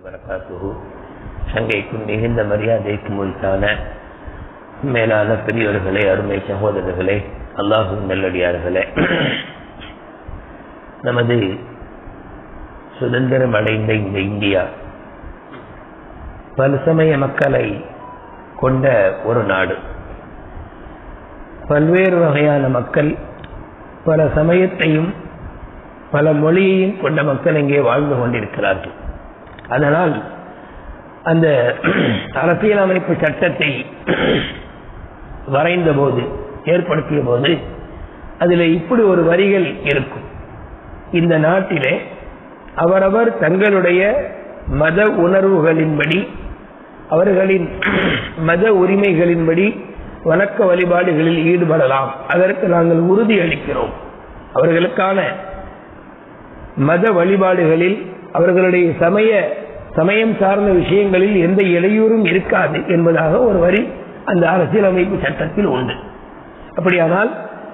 வரகாத்துஹு சங்கைக்கும் மிகுந்த மரியாதைக்கும் உரித்தான மேலான பெரியவர்களே அருமை சகோதரர்களே அல்லாஹு நல்லடியார்களே நமது சுதந்திரம் அடைந்த இந்த இந்தியா பல சமய மக்களை கொண்ட ஒரு நாடு பல்வேறு வகையான மக்கள் பல சமயத்தையும் பல மொழியையும் கொண்ட மக்கள் இங்கே வாழ்ந்து கொண்டிருக்கிறார்கள் அதனால் அந்த அரசியலமைப்பு சட்டத்தை வரைந்த போது ஏற்படுத்திய போது அதில் இப்படி ஒரு வரிகள் இருக்கும் இந்த நாட்டிலே அவரவர் தங்களுடைய மத உணர்வுகளின்படி அவர்களின் மத உரிமைகளின்படி வணக்க வழிபாடுகளில் ஈடுபடலாம் அதற்கு நாங்கள் உறுதி அளிக்கிறோம் அவர்களுக்கான மத வழிபாடுகளில் அவர்களுடைய சமய சமயம் சார்ந்த விஷயங்களில் எந்த இடையூறும் இருக்காது என்பதாக ஒரு வரி அந்த அரசியலமைப்பு சட்டத்தில் உண்டு அப்படியானால்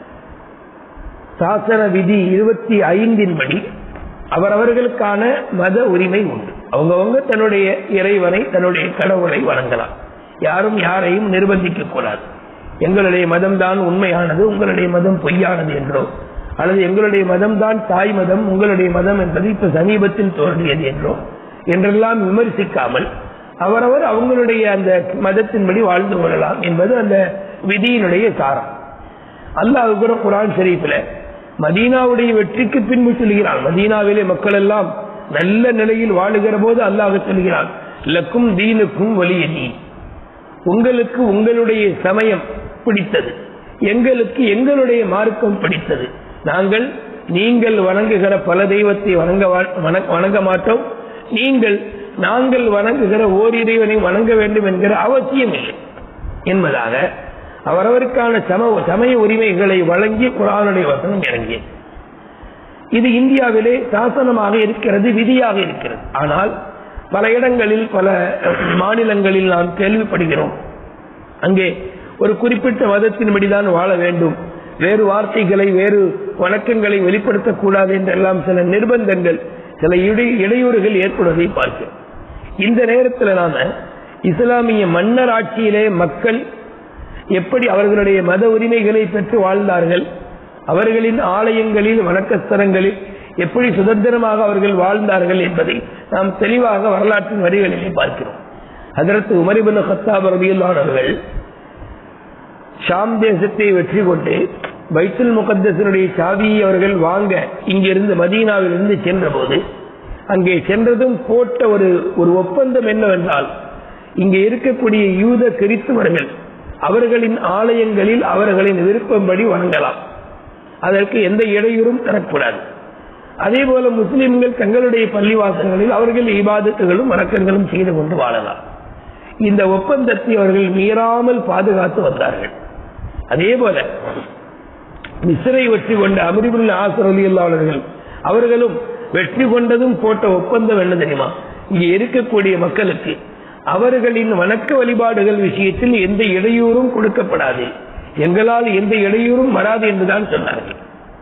சாசன விதி இருபத்தி ஐந்தின் படி அவரவர்களுக்கான மத உரிமை உண்டு அவங்கவங்க தன்னுடைய இறைவனை தன்னுடைய கடவுளை வணங்கலாம் யாரும் யாரையும் நிர்பந்திக்க கூடாது எங்களுடைய மதம் தான் உண்மையானது உங்களுடைய மதம் பொய்யானது என்றோ அல்லது எங்களுடைய மதம் தான் தாய் மதம் உங்களுடைய மதம் என்பது இப்ப சமீபத்தில் தோன்றியது என்றோ என்றெல்லாம் விமர்சிக்காமல் அவரவர் அவங்களுடைய அந்த மதத்தின்படி வாழ்ந்து கொள்ளலாம் என்பது அந்த விதியினுடைய சாரம் அல்லாஹ் கூட குரான் ஷரீஃபில் மதீனாவுடைய வெற்றிக்கு பின்பு சொல்கிறான் மதீனாவிலே மக்கள் எல்லாம் நல்ல நிலையில் வாழுகிற போது அல்லாஹ் சொல்கிறான் லக்கும் தீனுக்கும் வலிய நீ உங்களுக்கு உங்களுடைய சமயம் பிடித்தது எங்களுக்கு எங்களுடைய மார்க்கம் பிடித்தது நாங்கள் நீங்கள் வணங்குகிற பல தெய்வத்தை வணங்க வணங்க மாட்டோம் நீங்கள் நாங்கள் வணங்குகிற ஓர் இறைவனை வணங்க வேண்டும் என்கிற அவசியம் இல்லை என்பதாக அவரவருக்கான சம சமய உரிமைகளை வழங்கி குரானுடைய வசனம் இறங்கியது இது இந்தியாவிலே சாசனமாக இருக்கிறது விதியாக இருக்கிறது ஆனால் பல இடங்களில் பல மாநிலங்களில் நாம் கேள்விப்படுகிறோம் அங்கே ஒரு குறிப்பிட்ட மதத்தின்படிதான் வாழ வேண்டும் வேறு வார்த்தைகளை வேறு வணக்கங்களை வெளிப்படுத்தக்கூடாது என்றெல்லாம் சில நிர்பந்தங்கள் சில இடையூறுகள் ஏற்படுவதை பார்க்கிறோம் இந்த நேரத்தில் நாம இஸ்லாமிய மன்னர் ஆட்சியிலே மக்கள் எப்படி அவர்களுடைய மத உரிமைகளை பெற்று வாழ்ந்தார்கள் அவர்களின் ஆலயங்களில் வணக்கஸ்தலங்களில் எப்படி சுதந்திரமாக அவர்கள் வாழ்ந்தார்கள் என்பதை நாம் தெளிவாக வரலாற்றின் வரிகளிலே பார்க்கிறோம் அதற்கு உமரிபுல் ஹத்தாப் ரபியுல்லானவர்கள் ஷாம் தேசத்தை வெற்றி கொண்டு பைத்துல் முகத்தசனுடைய சாவியை அவர்கள் வாங்க இங்கிருந்து மதீனாவிலிருந்து சென்ற போது அங்கே சென்றதும் போட்ட ஒரு ஒரு ஒப்பந்தம் என்னவென்றால் இங்கே இருக்கக்கூடிய யூத கிறித்துவர்கள் அவர்களின் ஆலயங்களில் அவர்களின் விருப்பம்படி வணங்கலாம் அதற்கு எந்த இடையூறும் தரக்கூடாது அதே போல முஸ்லிம்கள் தங்களுடைய பள்ளிவாசல்களில் அவர்கள் இபாதத்துகளும் வணக்கங்களும் செய்து கொண்டு வாழலாம் இந்த ஒப்பந்தத்தை அவர்கள் மீறாமல் பாதுகாத்து வந்தார்கள் அதே போல மிஸ்ரை வெற்றி கொண்ட அமிர்புல் ஆசிரியர்கள் அவர்களும் வெற்றி கொண்டதும் போட்ட ஒப்பந்தம் என்ன தெரியுமா இங்கே இருக்கக்கூடிய மக்களுக்கு அவர்களின் வணக்க வழிபாடுகள் விஷயத்தில் எந்த இடையூறும் கொடுக்கப்படாது எங்களால் எந்த இடையூறும் வராது என்றுதான் சொன்னார்கள்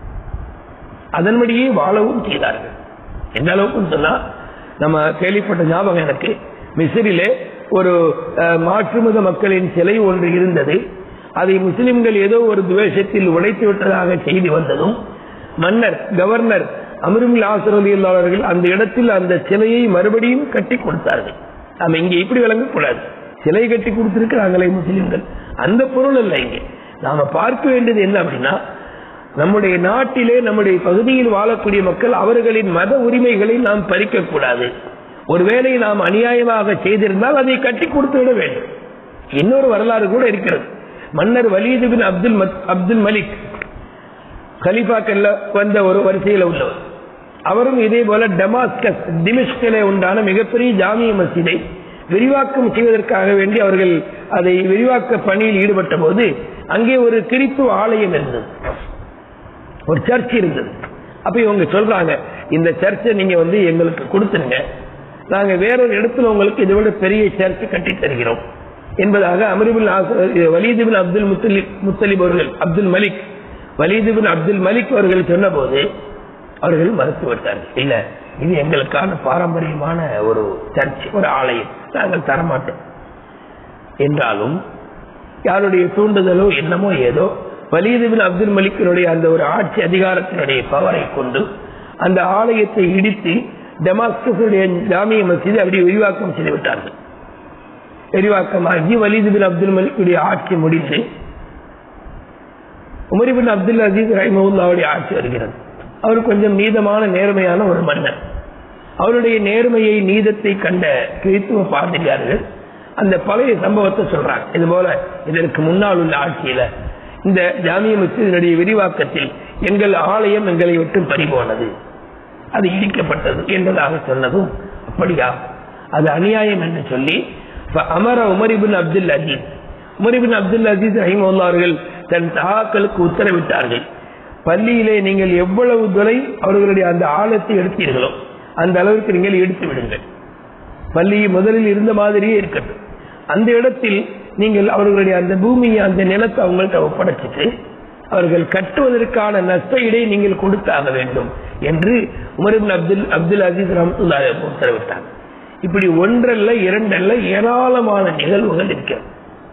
அதன்படியே வாழவும் செய்தார்கள் எந்த அளவுக்கு சொன்னா நம்ம கேள்விப்பட்ட ஞாபகம் எனக்கு மிசிறிலே ஒரு மாற்றுமத மக்களின் சிலை ஒன்று இருந்தது அதை முஸ்லிம்கள் ஏதோ ஒரு துவேஷத்தில் உடைத்து விட்டதாக செய்தி வந்ததும் மன்னர் கவர்னர் அமிர்மில் ஆசிரியர்கள் அந்த இடத்தில் அந்த சிலையை மறுபடியும் கட்டி கொடுத்தார்கள் நாம இங்க இப்படி விளங்கக்கூடாது சிலை கட்டி கொடுத்திருக்கிறாங்களே முஸ்லிம்கள் அந்த பொருள் அல்ல இங்கே நாம பார்க்க வேண்டியது என்ன அப்படின்னா நம்முடைய நாட்டிலே நம்முடைய பகுதியில் வாழக்கூடிய மக்கள் அவர்களின் மத உரிமைகளை நாம் பறிக்க கூடாது ஒருவேளை நாம் அநியாயமாக செய்திருந்தால் அதை கட்டி கொடுத்து விட வேண்டும் இன்னொரு வரலாறு கூட இருக்கிறது மன்னர் வலீது பின் அப்துல் அப்துல் மலிக் கலிஃபாக்கல்ல வந்த ஒரு வரிசையில் உள்ளவர் அவரும் இதே போல டமாஸ்கஸ் திமிஷ்கிலே உண்டான மிகப்பெரிய ஜாமிய மசீதை விரிவாக்கம் செய்வதற்காக வேண்டி அவர்கள் அதை விரிவாக்க பணியில் ஈடுபட்ட போது அங்கே ஒரு கிறித்துவ ஆலயம் இருந்தது ஒரு சர்ச் இருந்தது அப்ப இவங்க சொல்றாங்க இந்த சர்ச்சை நீங்க வந்து எங்களுக்கு கொடுத்துருங்க நாங்க வேறொரு இடத்துல உங்களுக்கு இதை விட பெரிய சர்ச் கட்டி தருகிறோம் என்பதாக அமரிபுல் வலீதுபின் அப்துல் முத்தலிப் முத்தலிப் அவர்கள் அப்துல் மலிக் வலீதுபின் அப்துல் மலிக் அவர்கள் சொன்ன போது அவர்கள் மறுத்து விட்டார்கள் இல்ல இது எங்களுக்கான பாரம்பரியமான ஒரு சர்ச் ஒரு ஆலயம் நாங்கள் தரமாட்டோம் என்றாலும் யாருடைய தூண்டுதலோ என்னமோ ஏதோ வலீதுபின் அப்துல் மலிக்கினுடைய அந்த ஒரு ஆட்சி அதிகாரத்தினுடைய பவரை கொண்டு அந்த ஆலயத்தை இடித்து டெமாஸ்கஸுடைய ஜாமிய மசீது அப்படி விரிவாக்கம் செய்து விட்டார்கள் விரிவாக்கமாகி வலீதுபின் அப்துல் மலிக்குடைய ஆட்சி முடிந்து உமரிபின் அப்துல் அசீஸ் ரஹிமவுல்லாவுடைய ஆட்சி வருகிறது அவர் கொஞ்சம் நீதமான நேர்மையான ஒரு மன்னர் அவருடைய நேர்மையை நீதத்தை கண்ட கிறித்துவ பாதிரியார்கள் அந்த பழைய சம்பவத்தை சொல்றாங்க இது போல இதற்கு முன்னால் உள்ள ஆட்சியில இந்த ஜாமிய மசீதினுடைய விரிவாக்கத்தில் எங்கள் ஆலயம் எங்களை விட்டு பறிபோனது அது இடிக்கப்பட்டது என்பதாக சொன்னதும் அப்படியா அது அநியாயம் என்று சொல்லி அமர உமரிபின் அப்துல் அஜீஸ் உமரிபின் அப்துல் அஜீஸ் ரஹிமுல்லா அவர்கள் தன் சகாக்களுக்கு உத்தரவிட்டார்கள் பள்ளியிலே நீங்கள் எவ்வளவு துறை அவர்களுடைய அந்த ஆழத்தை எடுத்தீர்களோ அந்த அளவிற்கு நீங்கள் எடுத்து விடுங்கள் பள்ளி முதலில் இருந்த மாதிரியே இருக்கட்டும் அந்த இடத்தில் நீங்கள் அவர்களுடைய அந்த பூமியை அந்த நிலத்தை அவங்கள்ட்ட ஒப்படைச்சிட்டு அவர்கள் கட்டுவதற்கான நஷ்ட இடை நீங்கள் கொடுத்தாக வேண்டும் என்று உமரிபின் அப்துல் அப்துல் அசீஸ் ரஹமத்துல்லா உத்தரவிட்டார் இப்படி ஒன்றல்ல இரண்டல்ல ஏராளமான நிகழ்வுகள் இருக்கிறது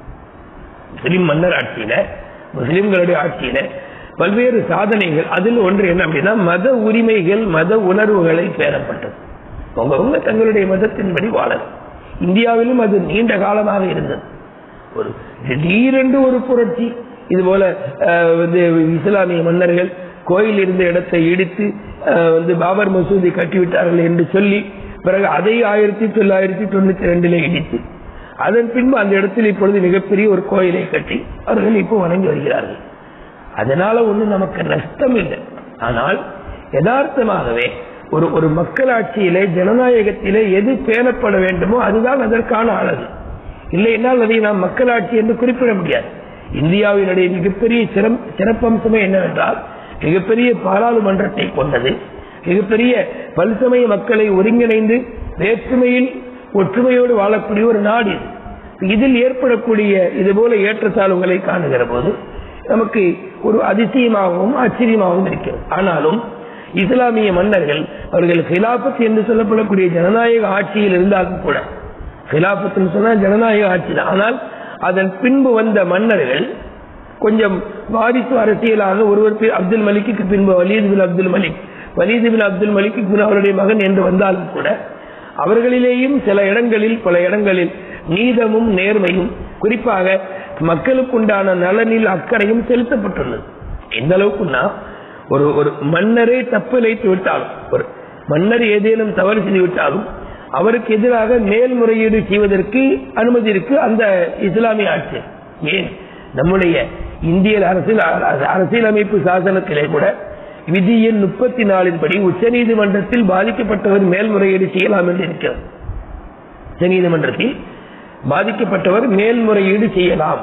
முஸ்லிம் மன்னர் ஆட்சியில முஸ்லிம்களுடைய ஆட்சியில பல்வேறு சாதனைகள் அதில் ஒன்று என்ன அப்படின்னா மத உரிமைகள் மத உணர்வுகளை பேரப்பட்டது உங்க தங்களுடைய மதத்தின்படி வாழணும் இந்தியாவிலும் அது நீண்ட காலமாக இருந்தது ஒரு திடீரென்று ஒரு புரட்சி இது போல வந்து இஸ்லாமிய மன்னர்கள் கோயில் இருந்த இடத்தை இடித்து வந்து பாபர் மசூதி கட்டிவிட்டார்கள் என்று சொல்லி பிறகு அதை ஆயிரத்தி தொள்ளாயிரத்தி தொண்ணூத்தி ரெண்டுல இடித்து அதன் பின்பு அந்த இடத்தில் இப்பொழுது மிகப்பெரிய ஒரு கோயிலை கட்டி அவர்கள் இப்போ வணங்கி வருகிறார்கள் அதனால ஒண்ணும் நமக்கு நஷ்டம் இல்லை ஆனால் யதார்த்தமாகவே ஒரு ஒரு மக்களாட்சியிலே ஜனநாயகத்திலே எது பேணப்பட வேண்டுமோ அதுதான் அதற்கான அழகு இல்லை என்றால் அதை நாம் மக்களாட்சி என்று குறிப்பிட முடியாது இந்தியாவினுடைய மிகப்பெரிய சிறப்பம்சமே என்னவென்றால் மிகப்பெரிய பாராளுமன்றத்தை கொண்டது மிகப்பெரிய பல்சமய மக்களை ஒருங்கிணைந்து வேற்றுமையில் ஒற்றுமையோடு வாழக்கூடிய ஒரு நாடு இது இதில் ஏற்படக்கூடிய இது போல ஏற்றத்தாழ்வுகளை காணுகிற போது நமக்கு ஒரு அதிசயமாகவும் ஆச்சரியமாகவும் இருக்கிறது ஆனாலும் இஸ்லாமிய மன்னர்கள் அவர்கள் ஹிலாபத் என்று சொல்லப்படக்கூடிய ஜனநாயக ஆட்சியில் இருந்தாலும் கூட ஹிலாபத் சொன்னா ஜனநாயக ஆட்சி தான் ஆனால் அதன் பின்பு வந்த மன்னர்கள் கொஞ்சம் வாரிசு அரசியலாக ஒருவர் பேர் அப்துல் மலிக்கு பின்பு வலீத் பின் அப்துல் மலிக் வலீத் பின் அப்துல் மலிக்கு பின் அவருடைய மகன் என்று வந்தாலும் கூட அவர்களிலேயும் சில இடங்களில் பல இடங்களில் நீதமும் நேர்மையும் குறிப்பாக மக்களுக்குண்டான நலனில் அக்கறையும் செலுத்தப்பட்டுள்ளது எந்த அளவுக்குன்னா ஒரு ஒரு மன்னரே தப்பு இழைத்து விட்டாலும் ஒரு மன்னர் ஏதேனும் தவறு செய்து விட்டாலும் அவருக்கு எதிராக மேல்முறையீடு செய்வதற்கு அனுமதி இருக்கு அந்த இஸ்லாமிய ஆட்சி ஏன் நம்முடைய இந்திய அரசியல் அரசியலமைப்பு சாசனத்திலே கூட விதி எண் முப்பத்தி நாலின் படி உச்சநீதிமன்றத்தில் பாதிக்கப்பட்டவர் மேல்முறையீடு செய்யலாம் என்று இருக்கிறது உச்சநீதிமன்றத்தில் பாதிக்கப்பட்டவர் மேல்முறையீடு செய்யலாம்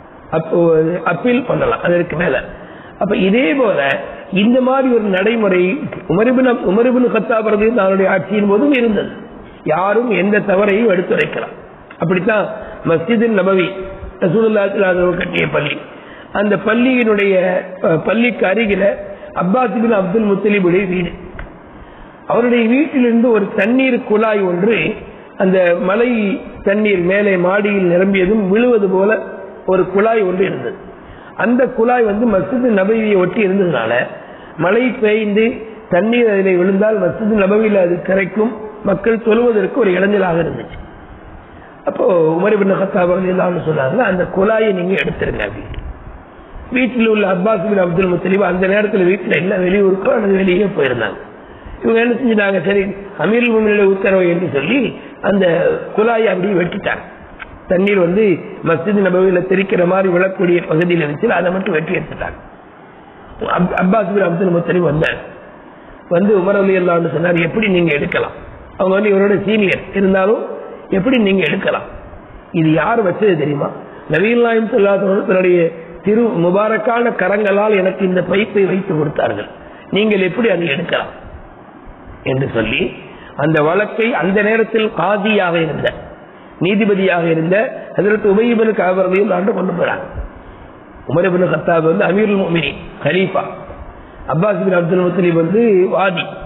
அப்பீல் பண்ணலாம் அதற்கு மேல அப்ப இதே போல இந்த மாதிரி ஒரு நடைமுறை உமரிபின் உமரிபின் கத்தாபரது தன்னுடைய ஆட்சியின் போதும் இருந்தது யாரும் எந்த தவறையும் எடுத்துரைக்கலாம் அப்படித்தான் மஸ்ஜிதின் நபவி ரசூலுல்லாஹ் கட்டிய பள்ளி அந்த பள்ளியினுடைய பள்ளிக்கு அருகில அப்பாசிபின் அப்துல் முத்தலிபுடைய வீடு அவருடைய வீட்டிலிருந்து ஒரு தண்ணீர் குழாய் ஒன்று அந்த மலை தண்ணீர் மேலே மாடியில் நிரம்பியதும் விழுவது போல ஒரு குழாய் ஒன்று இருந்தது அந்த குழாய் வந்து மஸ்ஜித் நபவியை ஒட்டி இருந்ததுனால மழை பெய்ந்து தண்ணீர் அதில் விழுந்தால் மஸ்ஜித் நபவியில் அது கரைக்கும் மக்கள் தொழுவதற்கு ஒரு இளைஞராக இருந்துச்சு அப்போ உமர் பின் ஹத்தாப் ரலியல்லாஹு சொன்னாங்க அந்த குழாயை நீங்க எடுத்துருங்க அப்படின்னு வீட்டில் உள்ள அப்பாஸ் பின் அப்துல் முத்தலிப் அந்த நேரத்தில் வீட்டில் இல்ல வெளியூருக்கோ அல்லது வெளியே போயிருந்தாங்க இவங்க என்ன செஞ்சுட்டாங்க சரி அமீர் முன்னிலை உத்தரவு என்று சொல்லி அந்த குழாயை அப்படியே வெட்டிட்டாங்க தண்ணீர் வந்து மஸ்ஜித் நபவியில தெரிக்கிற மாதிரி விழக்கூடிய பகுதியில் இருந்துச்சு அதை மட்டும் வெட்டி எடுத்துட்டாங்க அப்- அப்பாஸ் பின் அப்துல் முத்தலிப் வந்தார் வந்து உமர் அலி அல்லான்னு சொன்னார் எப்படி நீங்க எடுக்கலாம் அவங்க வந்து இவரோட சீனியர் இருந்தாலும் எப்படி நீங்க எடுக்கலாம் இது யார் வச்சது தெரியுமா நவீன் நாயம் சொல்லாதவர்கள் தன்னுடைய திரு முபாரக்கான கரங்களால் எனக்கு இந்த பைப்பை வைத்து கொடுத்தார்கள் நீங்கள் எப்படி அதை எடுக்கலாம் என்று சொல்லி அந்த வழக்கை அந்த நேரத்தில் காதியாக இருந்த நீதிபதியாக இருந்த ஹஜரத் உபயிபனு காவரதையும் ஆண்டு கொண்டு போறாங்க உமரபின் கத்தாப் வந்து அமீருல் மோமினி ஹலீஃபா அப்பாஸ் பின் அப்துல் முத்தலிப் வந்து வாதி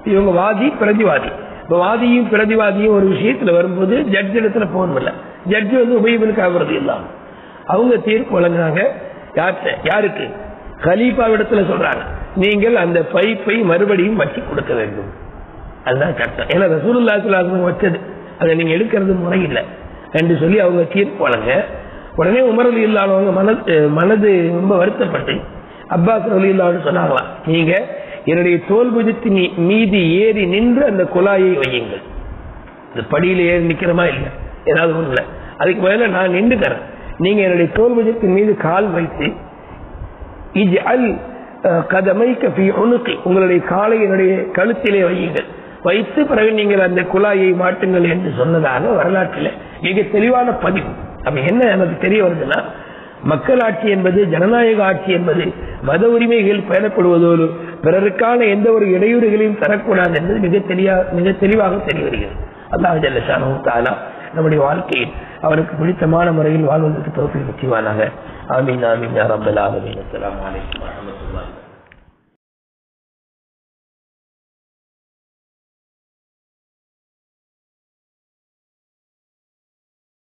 இவங்க வாதி பிரதிவாதி இப்ப வாதியும் பிரதிவாதியும் ஒரு விஷயத்துல வரும்போது ஜட்ஜ் இடத்துல போகணும்ல ஜட்ஜ் வந்து உபயோகனுக்கு ஆகுறது இல்லாம அவங்க தீர்ப்பு வழங்குறாங்க யார்கிட்ட யாருக்கு கலீஃபாவிடத்துல சொல்றாங்க நீங்கள் அந்த பைப்பை மறுபடியும் வச்சு கொடுக்க வேண்டும் அதுதான் சட்டம் ஏன்னா ரசூலுல்லா ஸல்லல்லாஹு வச்சது அதை நீங்க எடுக்கிறது முறை இல்லை என்று சொல்லி அவங்க தீர்ப்பு வழங்க உடனே உமரது இல்லாதவங்க மனது மனது ரொம்ப வருத்தப்பட்டு அப்பாஸ் ரலி இல்லான்னு சொன்னாங்களாம் நீங்க என்னுடைய தோல் புஜத்தின் மீது ஏறி நின்று அந்த குழாயை வையுங்கள் இந்த படியில ஏறி நிக்கிறமா இல்ல ஏதாவது ஒண்ணுல அதுக்கு மேல நான் நின்றுக்கிறேன் நீங்க என்னுடைய தோல் புஜத்தின் மீது கால் வைத்து இஜ் அல் கதமைக்க ஃபி உனுக்கு உங்களுடைய காலை என்னுடைய கழுத்திலே வையுங்கள் வைத்து பிறகு நீங்கள் அந்த குழாயை மாட்டுங்கள் என்று சொன்னதாக வரலாற்றில் மிக தெளிவான பதிவு அப்ப என்ன எனக்கு தெரிய வருதுன்னா மக்களாட்சி என்பது ஜனநாயக ஆட்சி என்பது மத உரிமைகள் பேணப்படுவதோடு பிறருக்கான எந்த ஒரு இடையூறுகளையும் தரக்கூடாது என்பது மிக தெளிவா மிக தெளிவாக தெரிய வருகிறது அல்லாஹ் ஜல்லஷானு தாலா நம்முடைய வாழ்க்கையில் அவருக்கு பிடித்தமான முறையில் வாழ்வதற்கு தோப்பில் முக்கியமானாக ஆமீன் ஆமீன் யா ரப்பல் ஆலமீன் அஸ்ஸலாமு அலைக்கும் வரஹ்மத்துல்லாஹி